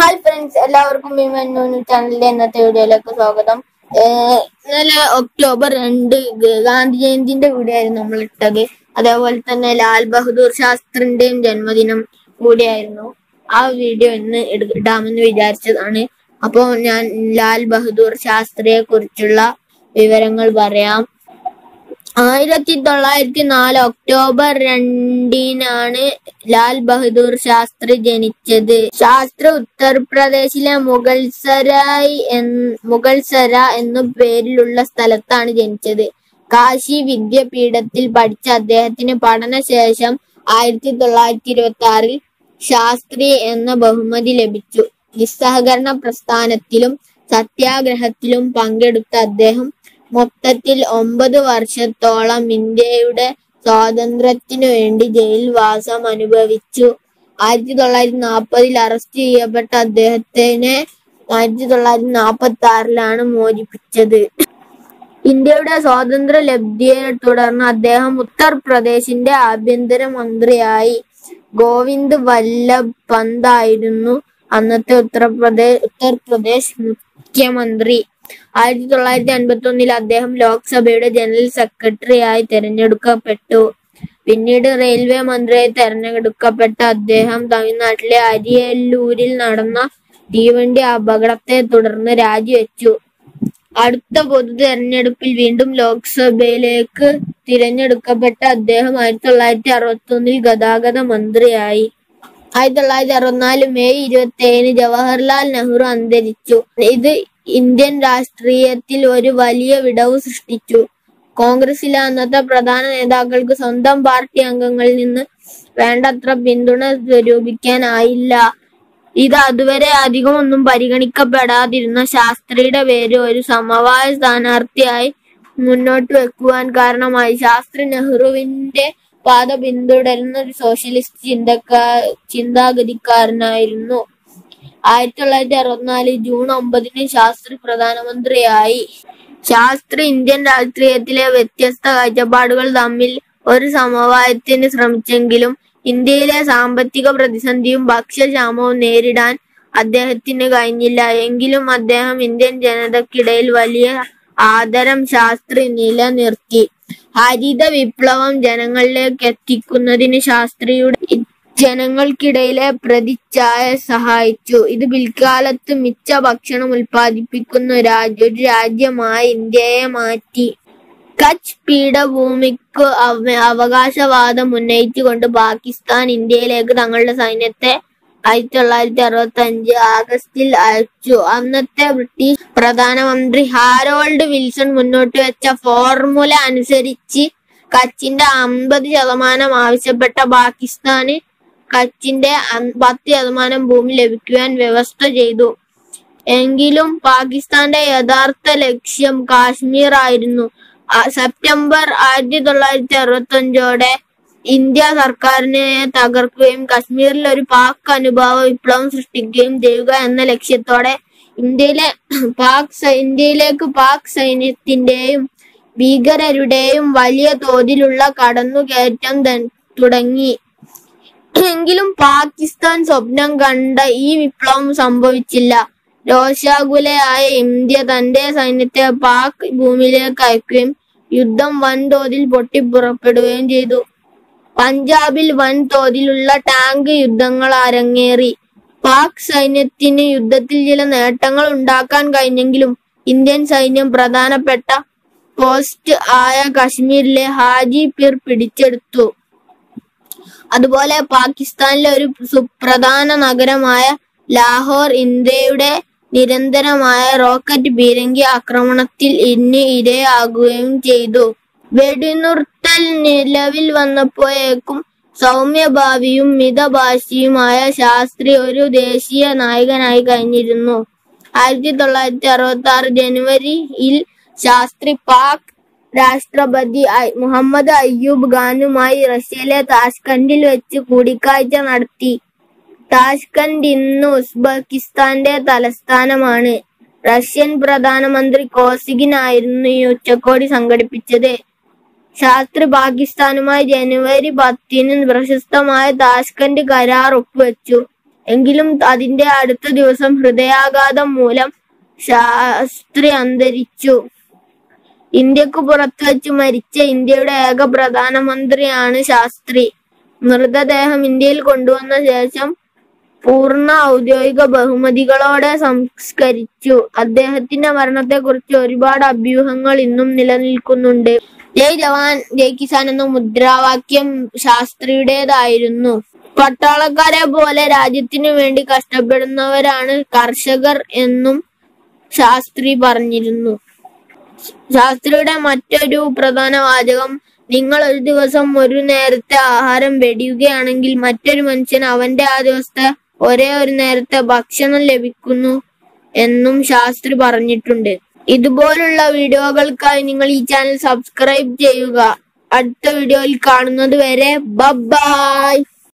hi friends എല്ലാവർക്കും ഭീമന്നൂന് ചാനലിന്റെ ഇന്നത്തെ വീഡിയോയിലേക്ക് സ്വാഗതം ഏഹ് ഇന്നലെ ഒക്ടോബർ രണ്ട് ഗ- ഗാന്ധി ജയന്തിന്റെ വീഡിയോ ആയിരുന്നു നമ്മൾ ഇട്ടത് അതേപോലെ തന്നെ ലാൽ ബഹദൂർ ശാസ്ത്രിന്റെയും ജന്മദിനം കൂടിയായിരുന്നു ആ വീഡിയോ ഇന്ന് ഇട- ഇടാമെന്ന് വിചാരിച്ചതാണ് അപ്പോൾ ഞാൻ ലാൽ ബഹദൂർ ശാസ്ത്രിയെ കുറിച്ചുള്ള വിവരങ്ങൾ പറയാം ആയിരത്തി തൊള്ളായിരത്തി നാല് ഒക്ടോബർ രണ്ടിനാണ് ലാൽ ബഹദൂർ ശാസ്ത്രി ജനിച്ചത് ശാസ്ത്രി ഉത്തർപ്രദേശിലെ മുഗൾസരായ് എൻ- മുഗൾസര എന്നു പേരിലുള്ള സ്ഥലത്താണ് ജനിച്ചത് കാശി വിദ്യാപീഠത്തിൽ പഠിച്ച അദ്ദേഹത്തിന് പഠനശേഷം ആയിരത്തി തൊള്ളായിരത്തി ഇരുപത്തി ആറിൽ ശാസ്ത്രി എന്ന ബഹുമതി ലഭിച്ചു നിസ്സഹകരണ പ്രസ്ഥാനത്തിലും സത്യാഗ്രഹത്തിലും പങ്കെടുത്ത അദ്ദേഹം മൊത്തത്തിൽ ഒമ്പത് വർഷത്തോളം ഇന്ത്യയുടെ സ്വാതന്ത്ര്യത്തിനു വേണ്ടി ജയിൽവാസം അനുഭവിച്ചു ആയിരത്തി തൊള്ളായിരത്തി നാൽപ്പതിൽ അറസ്റ്റ് ചെയ്യപ്പെട്ട അദ്ദേഹത്തിനെ ആയിരത്തി തൊള്ളായിരത്തി നാൽപ്പത്തി ആറിലാണ് മോചിപ്പിച്ചത് ഇന്ത്യയുടെ സ്വാതന്ത്ര്യ ലബ്ധിയെ തുടർന്ന് അദ്ദേഹം ഉത്തർപ്രദേശിന്റെ ആഭ്യന്തര മന്ത്രിയായി ഗോവിന്ദ് വല്ലഭ് പന്ത് ആയിരുന്നു അന്നത്തെ ഉത്തർപ്രദേശ് ഉത്തർപ്രദേശ് മുഖ്യമന്ത്രി ആയിരത്തി തൊള്ളായിരത്തി അൻപത്തി ഒന്നിൽ അദ്ദേഹം ലോക്സഭയുടെ ജനറൽ സെക്രട്ടറിയായി തെരഞ്ഞെടുക്കപ്പെട്ടു പിന്നീട് റെയിൽവേ മന്ത്രിയായി തെരഞ്ഞെടുക്കപ്പെട്ട അദ്ദേഹം തമിഴ്നാട്ടിലെ അരിയല്ലൂരിൽ നടന്ന തീവണ്ടി അപകടത്തെ തുടർന്ന് രാജിവെച്ചു അടുത്ത പൊതു തെരഞ്ഞെടുപ്പിൽ വീണ്ടും ലോക്സഭയിലേക്ക് തിരഞ്ഞെടുക്കപ്പെട്ട അദ്ദേഹം ആയിരത്തി തൊള്ളായിരത്തി അറുപത്തി ഒന്നിൽ ഗതാഗത മന്ത്രിയായി ആയിരത്തി തൊള്ളായിരത്തി അറുപത്തിനാല് മെയ് ഇരുപത്തി ഏഴിന് ജവഹർലാൽ നെഹ്റു അന്തരിച്ചു ഇത് ഇന്ത്യൻ രാഷ്ട്രീയത്തിൽ ഒരു വലിയ വിടവ് സൃഷ്ടിച്ചു കോൺഗ്രസിലെ അന്നത്തെ പ്രധാന നേതാക്കൾക്ക് സ്വന്തം പാർട്ടി അംഗങ്ങളിൽ നിന്ന് വേണ്ടത്ര പിന്തുണ സ്വരൂപിക്കാനായില്ല ഇത് അതുവരെ അധികം ഒന്നും പരിഗണിക്കപ്പെടാതിരുന്ന ശാസ്ത്രിയുടെ പേര് ഒരു സമവായ സ്ഥാനാർത്ഥിയായി മുന്നോട്ട് വെക്കുവാൻ കാരണമായി ശാസ്ത്രി നെഹ്റുവിന്റെ പാത പിന്തുടരുന്ന ഒരു സോഷ്യലിസ്റ്റ് ചിന്തക്കാ ചിന്താഗതിക്കാരനായിരുന്നു ആയിരത്തി തൊള്ളായിരത്തി അറുപത്തിനാല് ജൂൺ ഒമ്പതിന് ശാസ്ത്രി പ്രധാനമന്ത്രിയായി ശാസ്ത്രി ഇന്ത്യൻ രാഷ്ട്രീയത്തിലെ വ്യത്യസ്ത കാഴ്ചപ്പാടുകൾ തമ്മിൽ ഒരു സമവായത്തിന് ശ്രമിച്ചെങ്കിലും ഇന്ത്യയിലെ സാമ്പത്തിക പ്രതിസന്ധിയും ഭക്ഷ്യക്ഷാമവും നേരിടാൻ അദ്ദേഹത്തിന് കഴിഞ്ഞില്ല എങ്കിലും അദ്ദേഹം ഇന്ത്യൻ ജനതയ്ക്കിടയിൽ വലിയ ആദരം ശാസ്ത്രി നിലനിർത്തി ഹരിത വിപ്ലവം ജനങ്ങളിലേക്ക് എത്തിക്കുന്നതിന് ശാസ്ത്രിയുടെ ജനങ്ങൾക്കിടയിലെ പ്രതിച്ഛായ സഹായിച്ചു ഇത് പിൽക്കാലത്ത് മിച്ച ഭക്ഷണം ഉൽപ്പാദിപ്പിക്കുന്ന രാജ്യ ഒരു രാജ്യമായി ഇന്ത്യയെ മാറ്റി കച്ച് പീഠഭൂമിക്ക് അവ- അവകാശവാദം ഉന്നയിച്ചുകൊണ്ട് പാകിസ്ഥാൻ ഇന്ത്യയിലേക്ക് തങ്ങളുടെ സൈന്യത്തെ ആയിരത്തി തൊള്ളായിരത്തി അറുപത്തി അഞ്ച് ആഗസ്റ്റിൽ അയച്ചു അന്നത്തെ ബ്രിട്ടീഷ് പ്രധാനമന്ത്രി ഹാരോൾഡ് വിൽസൺ മുന്നോട്ട് വെച്ച ഫോർമുല അനുസരിച്ച് കച്ചിന്റെ അമ്പത് ശതമാനം ആവശ്യപ്പെട്ട പാകിസ്ഥാന് കച്ചിന്റെ അം- പത്ത് ശതമാനം ഭൂമി ലഭിക്കുവാൻ വ്യവസ്ഥ ചെയ്തു എങ്കിലും പാകിസ്ഥാന്റെ യഥാർത്ഥ ലക്ഷ്യം കാശ്മീർ ആയിരുന്നു ആ, സെപ്റ്റംബർ ആയിരത്തി തൊള്ളായിരത്തി അറുപത്തി അഞ്ചോടെ ഇന്ത്യ സർക്കാരിനെ തകർക്കുകയും കശ്മീരിൽ ഒരു പാക് അനുഭാവ വിപ്ലവം സൃഷ്ടിക്കുകയും ചെയ്യുക എന്ന ലക്ഷ്യത്തോടെ ഇന്ത്യയിലെ പാക് സൈ- ഇന്ത്യയിലേക്ക് പാക് സൈന്യത്തിന്റെയും ഭീകരരുടെയും വലിയ തോതിലുള്ള കടന്നുകയറ്റം ത- തുടങ്ങി എങ്കിലും പാകിസ്ഥാൻ സ്വപ്നം കണ്ട ഈ വിപ്ലവം സംഭവിച്ചില്ല രോഷാകുലയായ ഇന്ത്യ തന്റെ സൈന്യത്തെ പാക് ഭൂമിയിലേക്ക് അയക്കുകയും യുദ്ധം വൻതോതിൽ പൊട്ടിപ്പുറപ്പെടുകയും ചെയ്തു പഞ്ചാബിൽ വൻതോതിലുള്ള ടാങ്ക് യുദ്ധങ്ങൾ അരങ്ങേറി പാക് സൈന്യത്തിന് യുദ്ധത്തിൽ ചില നേട്ടങ്ങൾ ഉണ്ടാക്കാൻ കഴിഞ്ഞെങ്കിലും ഇന്ത്യൻ സൈന്യം പ്രധാനപ്പെട്ട പോസ്റ്റ് ആയ കശ്മീരിലെ ഹാജി പിർ പിടിച്ചെടുത്തു അതുപോലെ പാകിസ്ഥാനിലെ ഒരു സുപ്രധാന നഗരമായ ലാഹോർ ഇന്ത്യയുടെ നിരന്തരമായ റോക്കറ്റ് പീരങ്കി ആക്രമണത്തിൽ ഇന്ന് ഇരയാകുകയും ചെയ്തു വെടിനിർത്തൽ നിലവിൽ വന്നപ്പോഴേക്കും സൗമ്യഭാവിയും മിതഭാഷിയുമായ ശാസ്ത്രി ഒരു ദേശീയ നായകനായി കഴിഞ്ഞിരുന്നു ആയിരത്തി തൊള്ളായിരത്തി അറുപത്തി ആറ് ജനുവരിയിൽ ശാസ്ത്രി പാക് രാഷ്ട്രപതി ഐ- മുഹമ്മദ് അയ്യൂബ് ഖാനുമായി റഷ്യയിലെ താഷ്കണ്ടിൽ വെച്ച് കൂടിക്കാഴ്ച നടത്തി താഷ്കണ്ട് ഇന്ന് ഉസ്ബെക്കിസ്ഥാന്റെ തലസ്ഥാനമാണ് റഷ്യൻ പ്രധാനമന്ത്രി കോസിഗിൻ ആയിരുന്നു ഈ ഉച്ചകോടി സംഘടിപ്പിച്ചത് ശാസ്ത്രി പാകിസ്ഥാനുമായി ജനുവരി പത്തിന് പ്രശസ്തമായ താഷ്കന്റ് കരാർ ഒപ്പുവെച്ചു എങ്കിലും അതിന്റെ അടുത്ത ദിവസം ഹൃദയാഘാതം മൂലം ശാസ്ത്രി അന്തരിച്ചു ഇന്ത്യക്ക് പുറത്തു വെച്ച് മരിച്ച ഇന്ത്യയുടെ ഏക പ്രധാനമന്ത്രിയാണ് ശാസ്ത്രി മൃതദേഹം ഇന്ത്യയിൽ കൊണ്ടുവന്ന ശേഷം പൂർണ്ണ ഔദ്യോഗിക ബഹുമതികളോടെ സംസ്കരിച്ചു അദ്ദേഹത്തിന്റെ മരണത്തെക്കുറിച്ച് ഒരുപാട് അഭ്യൂഹങ്ങൾ ഇന്നും നിലനിൽക്കുന്നുണ്ട് ജയ് ജവാൻ ജയ് കിസാൻ എന്ന മുദ്രാവാക്യം ശാസ്ത്രിയുടേതായിരുന്നു പട്ടാളക്കാരെ പോലെ രാജ്യത്തിനു വേണ്ടി കഷ്ടപ്പെടുന്നവരാണ് കർഷകർ എന്നും ശാസ്ത്രി പറഞ്ഞിരുന്നു ശാസ്ത്രിയുടെ മറ്റൊരു പ്രധാന വാചകം നിങ്ങൾ ഒരു ദിവസം ഒരു നേരത്തെ ആഹാരം വെടിയുകയാണെങ്കിൽ മറ്റൊരു മനുഷ്യൻ അവന്റെ ആ ദിവസത്തെ ഒരേ ഒരു നേരത്തെ ഭക്ഷണം ലഭിക്കുന്നു എന്നും ശാസ്ത്രി പറഞ്ഞിട്ടുണ്ട് ഇതുപോലുള്ള വീഡിയോകൾക്കായി നിങ്ങൾ ഈ ചാനൽ സബ്സ്ക്രൈബ് ചെയ്യുക അടുത്ത വീഡിയോയിൽ കാണുന്നത് വരെ ബൈ